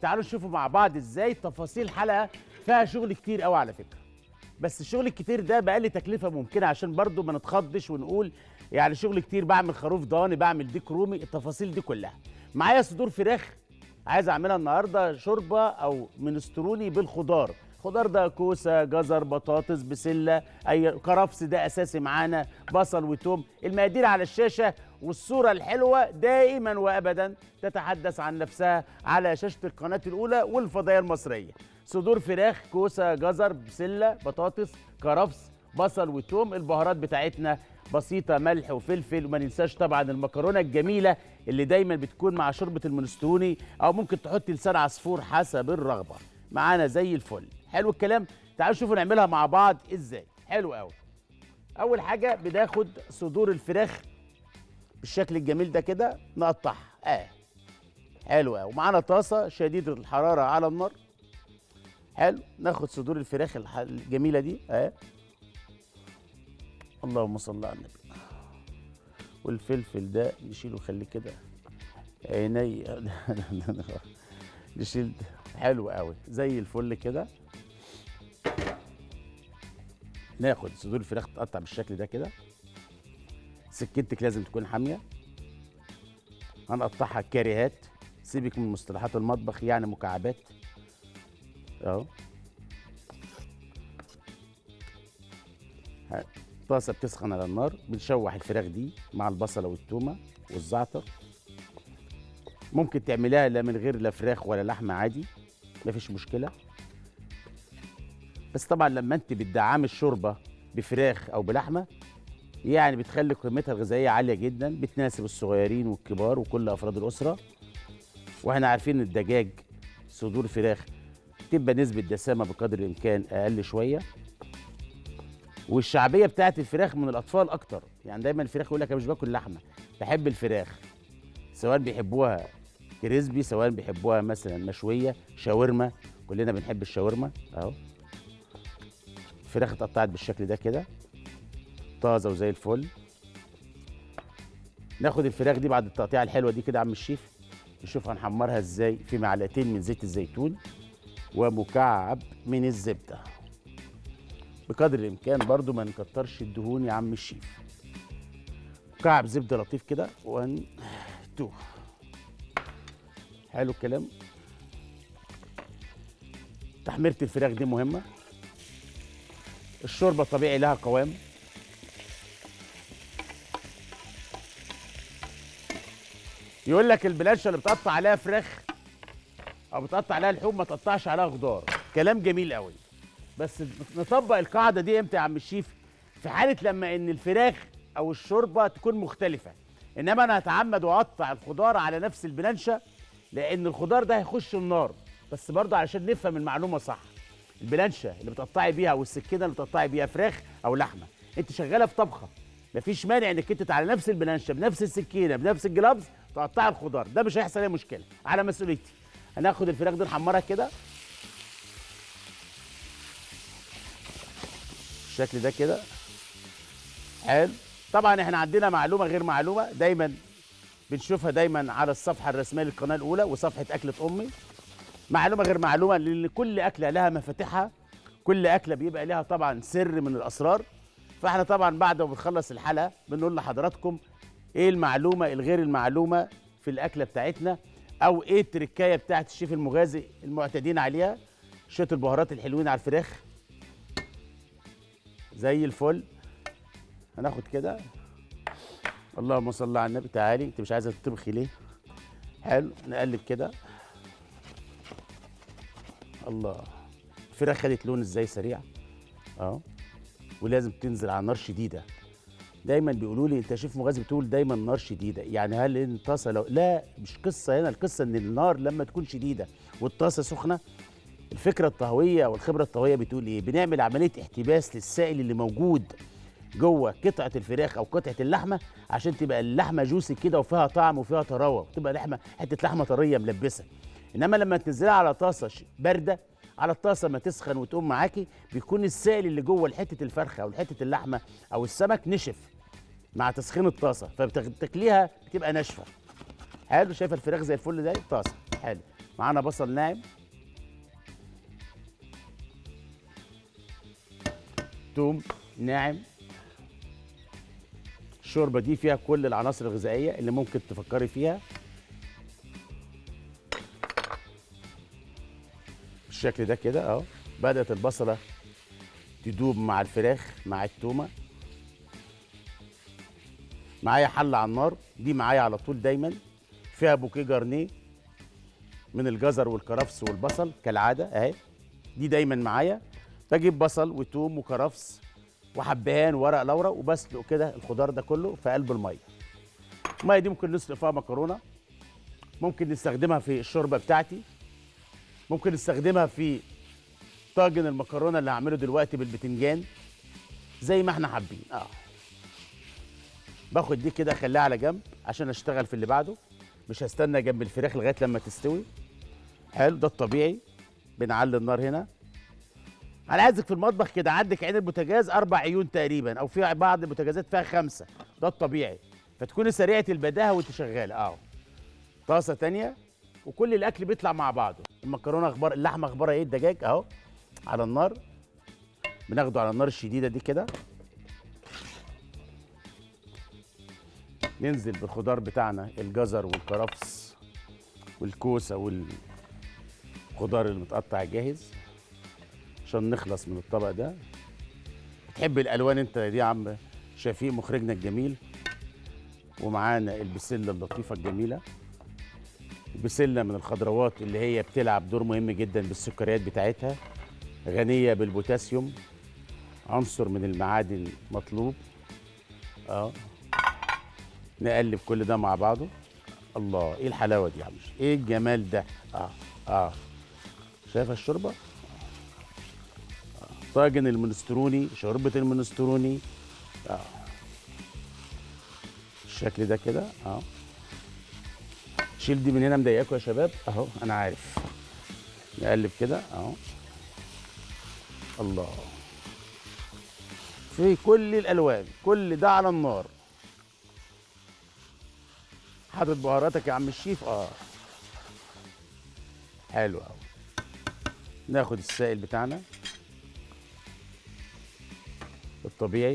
تعالوا نشوفوا مع بعض ازاي تفاصيل حلقه فيها شغل كتير قوي على فكره بس الشغل الكتير ده بأقل تكلفه ممكنه عشان برضو ما نتخضش ونقول يعني شغل كتير بعمل خروف ضاني بعمل ديك رومي التفاصيل دي كلها معايا صدور فراخ عايز اعملها النهارده شوربه او منستروني بالخضار خضار ده كوسه جزر بطاطس بسله اي كرفس ده اساسي معانا بصل وتوم المقادير على الشاشه والصوره الحلوه دائما وابدا تتحدث عن نفسها على شاشه القناه الاولى والفضائيه المصريه صدور فراخ كوسه جزر بسله بطاطس كرفس بصل وتوم البهارات بتاعتنا بسيطة ملح وفلفل وما ننساش طبعا المكرونة الجميلة اللي دايما بتكون مع شوربة المنستوني أو ممكن تحط لسان عصفور حسب الرغبة معانا زي الفل حلو الكلام تعالوا شوفوا نعملها مع بعض ازاي حلو قوي أول حاجة بناخد صدور الفراخ بالشكل الجميل ده كده نقطعها اه حلو قوي ومعانا طاسة شديدة الحرارة على النار حلو ناخد صدور الفراخ الح- الجميلة دي اه اللهم صل على النبي والفلفل ده نشيله خليه كده عيني نشيل حلو قوي زي الفل كده ناخد صدور الفراخ تقطع بالشكل ده كده سكينتك لازم تكون حاميه هنقطعها كاريهات سيبك من مصطلحات المطبخ يعني مكعبات اهو ه- طاسه بتسخن على النار بنشوح الفراخ دي مع البصله والتومه والزعتر ممكن تعملها لا من غير لا فراخ ولا لحمه عادي مفيش مشكله بس طبعا لما انت بتدعمي الشوربه بفراخ او بلحمه يعني بتخلي قيمتها الغذائيه عاليه جدا بتناسب الصغيرين والكبار وكل افراد الاسره واحنا عارفين ان الدجاج صدور فراخ تبقى نسبه دسامه بقدر الامكان اقل شويه والشعبيه بتاعت الفراخ من الاطفال اكتر يعني دايما الفراخ يقول لك انا مش باكل لحمه بحب الفراخ سواء بيحبوها كريسبي سواء بيحبوها مثلا مشويه شاورما كلنا بنحب الشاورما اهو الفراخ اتقطعت بالشكل ده كده طازه وزي الفل ناخد الفراخ دي بعد التقطيعه الحلوه دي كده يا عم الشيف نشوف هنحمرها ازاي في معلقتين من زيت الزيتون ومكعب من الزبده بقدر الامكان برضو ما نكترش الدهون يا عم الشيف مكعب زبده لطيف كده 1 2 حلو الكلام تحميره الفراخ دي مهمه الشوربه طبيعي لها قوام يقول لك البلانشه اللي بتقطع عليها فراخ او بتقطع عليها لحوم ما تقطعش عليها خضار كلام جميل قوي بس نطبق القاعده دي امتى يا عم الشيف في حاله لما ان الفراخ او الشوربه تكون مختلفه انما انا هتعمد واقطع الخضار على نفس البلانشه لان الخضار ده هيخش النار بس برضه علشان نفهم المعلومه صح البلانشه اللي بتقطعي بيها او السكينه اللي بتقطعي بيها فراخ او لحمه انت شغاله في طبخه مفيش مانع انك انت على نفس البلانشه بنفس السكينه بنفس الجلافز تقطعي الخضار ده مش هيحصل اي مشكله على مسؤوليتي هناخد الفراخ دي نحمرها كده بالشكل ده كده حلو طبعا احنا عندنا معلومه غير معلومه دايما بنشوفها دايما على الصفحه الرسميه للقناه الاولى وصفحه اكله امي معلومه غير معلومه لان كل اكله لها مفاتيحها كل اكله بيبقى لها طبعا سر من الاسرار فاحنا طبعا بعد ما بنخلص الحلقه بنقول لحضراتكم ايه المعلومه الغير المعلومه في الاكله بتاعتنا او ايه التركايه بتاعت الشيف المغازي المعتادين عليها شويه البهارات الحلوين على الفراخ زي الفل هناخد كده اللهم صل على النبي تعالي انت مش عايزه تطبخي ليه حلو نقلب كده الله الفراخ خدت لون ازاي سريع اهو ولازم تنزل على نار شديده دايما بيقولوا لي انت شيف مغازي بتقول دايما نار شديده يعني هل الطاسه لو لا مش قصه هنا القصه ان النار لما تكون شديده والطاسه سخنه الفكره الطهويه والخبره الطهويه بتقول ايه بنعمل عمليه احتباس للسائل اللي موجود جوه قطعه الفراخ او قطعه اللحمه عشان تبقى اللحمه جوسي كده وفيها طعم وفيها طراوه وتبقى لحمه حته لحمه طريه ملبسه انما لما تنزلها على طاسه ش- بارده على الطاسه ما تسخن وتقوم معاكي بيكون السائل اللي جوه حته الفرخه او حته اللحمه او السمك نشف مع تسخين الطاسه فبتاكليها بتبقى ناشفه حلو شايفه الفراخ زي الفل ده طاسه حلو معانا بصل ناعم توم ناعم الشوربه دي فيها كل العناصر الغذائيه اللي ممكن تفكري فيها بالشكل ده كده اهو بدات البصله تدوب مع الفراخ مع التومه معايا حله على النار دي معايا على طول دايما فيها بوكيه جارنيه من الجزر والكرفس والبصل كالعاده اهي دي دايما معايا بجيب بصل وتوم وكرفس وحبهان وورق لورا وبسلق كده الخضار ده كله في قلب الميه الميه دي ممكن نسلق فيها مكرونه ممكن نستخدمها في الشوربه بتاعتي ممكن نستخدمها في طاجن المكرونه اللي هعمله دلوقتي بالبتنجان زي ما احنا حابين اه باخد دي كده اخليها على جنب عشان اشتغل في اللي بعده مش هستنى جنب الفراخ لغايه لما تستوي حلو ده الطبيعي بنعلي النار هنا انا عايزك في المطبخ كده عندك عين البوتاجاز اربع عيون تقريبا او في بعض البوتاجازات فيها خمسه ده الطبيعي فتكوني سريعه البداهه وانت شغاله اه طاسه تانية وكل الاكل بيطلع مع بعضه المكرونه اخبار اللحمه اخبارها ايه الدجاج اهو على النار بناخده على النار الشديده دي كده ننزل بالخضار بتاعنا الجزر والكرفس والكوسه والخضار المتقطع جاهز عشان نخلص من الطبق ده تحب الالوان انت دي يا عم شفيق مخرجنا الجميل ومعانا البسله اللطيفه الجميله البسله من الخضروات اللي هي بتلعب دور مهم جدا بالسكريات بتاعتها غنيه بالبوتاسيوم عنصر من المعادن مطلوب اه نقلب كل ده مع بعضه الله ايه الحلاوه دي يا عم ايه الجمال ده اه اه شايفه الشوربه آه. طاجن المنستروني شوربه المنستروني اه الشكل ده كده اه شيل دي من هنا مضايقاكم يا شباب اهو انا عارف نقلب كده اهو الله في كل الالوان كل ده على النار حاطط بهاراتك يا عم الشيف اه حلو قوي ناخد السائل بتاعنا الطبيعي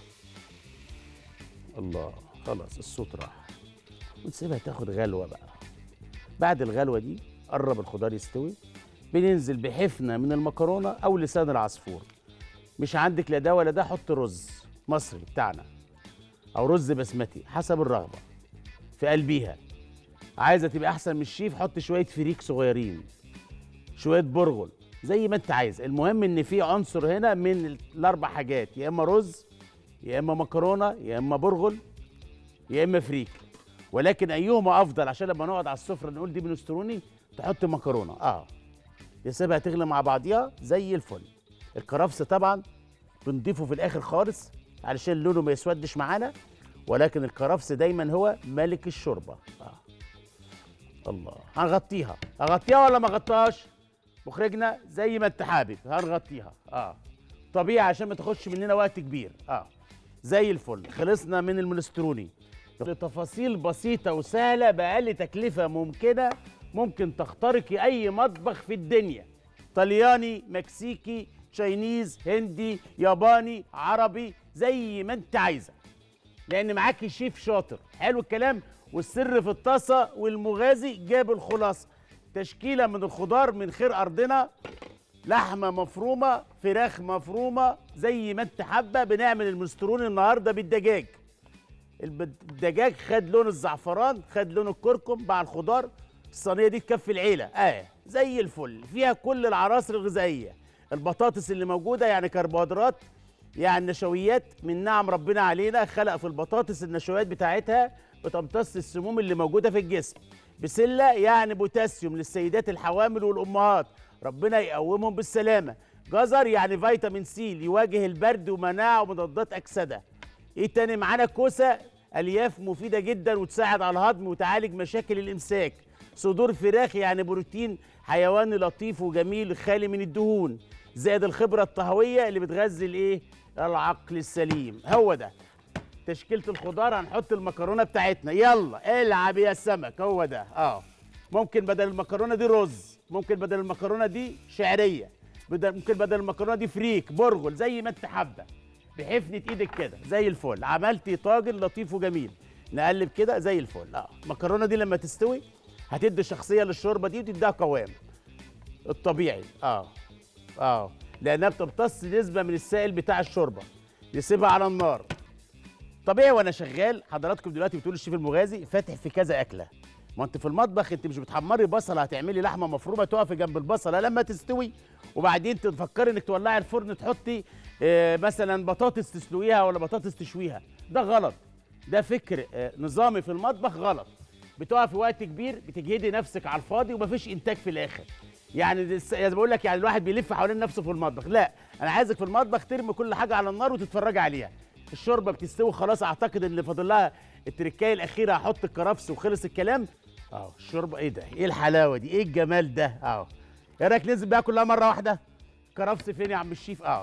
الله خلاص الصوت راح ونسيبها تاخد غلوه بقى بعد الغلوه دي قرب الخضار يستوي بننزل بحفنه من المكرونه او لسان العصفور مش عندك لا ده ولا ده حط رز مصري بتاعنا او رز بسمتي حسب الرغبه في قلبيها عايزه تبقى احسن من الشيف حط شويه فريك صغيرين شويه برغل زي ما انت عايز المهم ان في عنصر هنا من الاربع حاجات يا اما رز يا اما مكرونه يا اما برغل يا اما فريك ولكن ايهما افضل عشان لما نقعد على السفره نقول دي بنستروني تحط مكرونه اه يسيبها تغلي مع بعضيها زي الفل الكرفس طبعا بنضيفه في الاخر خالص علشان لونه ما يسودش معانا ولكن الكرفس دايما هو ملك الشوربه آه. الله هنغطيها هغطيها ولا ما غطاش مخرجنا زي ما انت حابب هنغطيها اه طبيعي عشان ما تاخدش مننا وقت كبير اه زي الفل خلصنا من المنستروني لتفاصيل بسيطة وسهلة بأقل تكلفة ممكنة ممكن تخترقي أي مطبخ في الدنيا طلياني مكسيكي تشاينيز هندي ياباني عربي زي ما انت عايزة لأن معاكي شيف شاطر حلو الكلام والسر في الطاسة والمغازي جاب الخلاصة تشكيلة من الخضار من خير أرضنا لحمة مفرومة فراخ مفرومة زي ما انت حابة بنعمل المسترون النهاردة بالدجاج الدجاج خد لون الزعفران خد لون الكركم مع الخضار الصينيه دي تكفي العيله اه زي الفل فيها كل العناصر الغذائيه البطاطس اللي موجوده يعني كربوهيدرات يعني نشويات من نعم ربنا علينا خلق في البطاطس النشويات بتاعتها بتمتص السموم اللي موجوده في الجسم بسله يعني بوتاسيوم للسيدات الحوامل والامهات ربنا يقومهم بالسلامه جزر يعني فيتامين سي ليواجه البرد ومناعه ومضادات اكسده ايه تاني معانا كوسه الياف مفيده جدا وتساعد على الهضم وتعالج مشاكل الامساك صدور فراخ يعني بروتين حيواني لطيف وجميل خالي من الدهون زائد الخبره الطهويه اللي بتغذي الايه العقل السليم هو ده تشكيله الخضار هنحط المكرونه بتاعتنا يلا العب يا سمك هو ده اه ممكن بدل المكرونه دي رز ممكن بدل المكرونه دي شعريه بدل ممكن بدل المكرونه دي فريك برغل زي ما انت حابه بحفنه ايدك كده زي الفل عملتي طاجن لطيف وجميل نقلب كده زي الفل اه المكرونه دي لما تستوي هتدي شخصيه للشوربه دي وتديها قوام الطبيعي اه اه لانها بتمتص نسبه من السائل بتاع الشوربه يسيبها على النار طبيعي وانا شغال حضراتكم دلوقتي بتقول الشيف المغازي فاتح في كذا اكله ما انت في المطبخ انت مش بتحمري بصله هتعملي لحمه مفرومه تقفي جنب البصله لما تستوي وبعدين تفكري انك تولعي الفرن تحطي اه مثلا بطاطس تسلقيها ولا بطاطس تشويها ده غلط ده فكر اه نظامي في المطبخ غلط بتقفي وقت كبير بتجهدي نفسك على الفاضي ومفيش انتاج في الاخر يعني زي ما بقول لك يعني الواحد بيلف حوالين نفسه في المطبخ لا انا عايزك في المطبخ ترمي كل حاجه على النار وتتفرجي عليها الشوربه بتستوي خلاص اعتقد ان فاضل لها التركايه الاخيره هحط الكرفس وخلص الكلام اهو الشوربه ايه ده ايه الحلاوه دي ايه الجمال ده اهو ايه رايك ننزل بيها كلها مره واحده كرفس فين يا عم الشيف اهو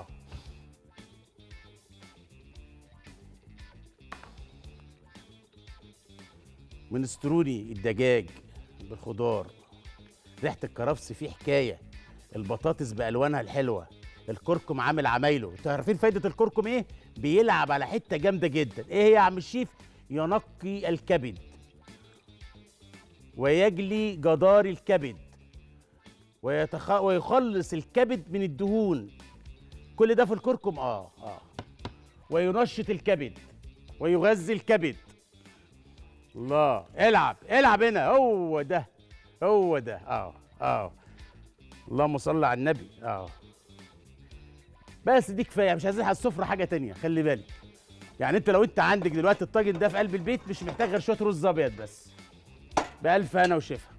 منستروني الدجاج بالخضار ريحه الكرفس فيه حكايه البطاطس بالوانها الحلوه الكركم عامل عمايله انتوا عارفين فايده الكركم ايه بيلعب على حته جامده جدا ايه هي يا عم الشيف ينقي الكبد ويجلي جدار الكبد ويتخ... ويخلص الكبد من الدهون كل ده في الكركم اه اه وينشط الكبد ويغذي الكبد الله العب العب هنا هو ده هو ده اه اه اللهم صل على النبي اه بس دي كفايه مش عايزين على السفره حاجه تانية خلي بالك يعني انت لو انت عندك دلوقتي الطاجن ده في قلب البيت مش محتاج غير شويه رز ابيض بس بألف هنا وشفا